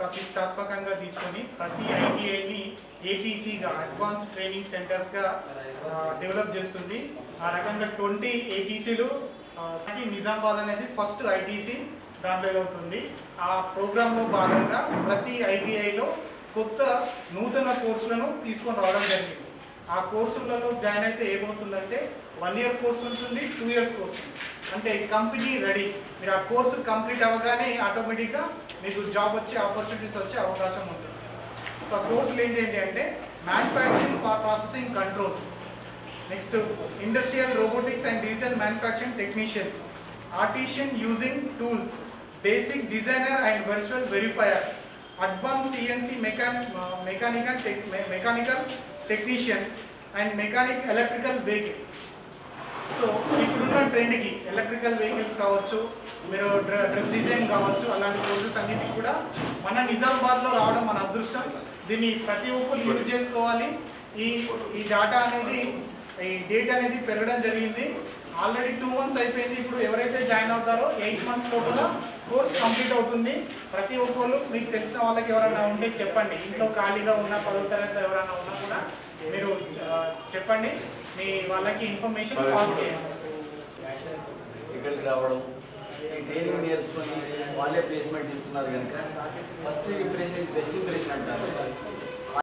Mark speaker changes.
Speaker 1: ప్రతిష్టాత్మకంగా తీసుకొని ప్రతి ఐటీఐని ఏటీసీగా అడ్వాన్స్ ట్రైనింగ్ సెంటర్స్గా డెవలప్ చేస్తుంది ఆ రకంగా ట్వంటీ ఏటీసీలు నిజామాబాద్ అనేది ఫస్ట్ ఐటీసీ దాంట్లో అవుతుంది ఆ ప్రోగ్రాంలో భాగంగా ప్రతి ఐటీఐలో కొత్త నూతన కోర్సులను తీసుకొని రావడం జరిగింది ఆ కోర్సులలో జాయిన్ అయితే ఏమవుతుందంటే వన్ ఇయర్ కోర్స్ ఉంటుంది టూ ఇయర్స్ కోర్స్ ఉంటుంది అంటే కంపెనీ రెడీ మీరు ఆ కోర్సు కంప్లీట్ అవ్వగానే ఆటోమేటిక్గా మీకు జాబ్ వచ్చే ఆపర్చునిటీస్ వచ్చే అవకాశం ఉంటుంది సో ఆ కోర్సులు ఏంటి అంటే manufacturing processing control next industrial robotics and digital manufacturing technician artisan using tools basic designer and virtual verifier advance CNC మెకాన్ mechanical tech mechanical technician and mechanic electrical vehicle so ఇప్పుడున్న ట్రెండ్కి ఎలక్ట్రికల్ వెహికల్స్ కావచ్చు మీరు dress design కావచ్చు అలాంటి courses అన్నిటికి కూడా మన నిజామాబాద్లో రావడం మన అదృష్టం దీన్ని ప్రతి ఒక్కరు యూజ్ చేసుకోవాలి ఈ ఈ డేటా అనేది ఈ డేట్ అనేది పెరగడం జరిగింది ఆల్రెడీ టూ మంత్స్ అయిపోయింది ఇప్పుడు ఎవరైతే జాయిన్ అవుతారో ఎయిట్ మంత్స్ లోపల కోర్స్ కంప్లీట్ అవుతుంది ప్రతి ఒక్కరు మీకు తెలిసిన వాళ్ళకి ఎవరైనా ఉంటే చెప్పండి ఇంట్లో ఖాళీగా ఉన్న పదో తరగతి ఎవరైనా ఉన్నా కూడా మీరు ఆ, చెప్పండి మీ వాళ్ళకి ఇన్ఫర్మేషన్ పాస్ చేయండి
Speaker 2: ఇక్కడికి రావడం ఈ ట్రైనింగ్ నేర్చుకొని వాళ్ళే ప్లేస్మెంట్ ఇస్తున్నారు కనుక ఫస్ట్ ఇంప్రెషన్ బెస్ట్ ఇంప్రెషన్ అంటారు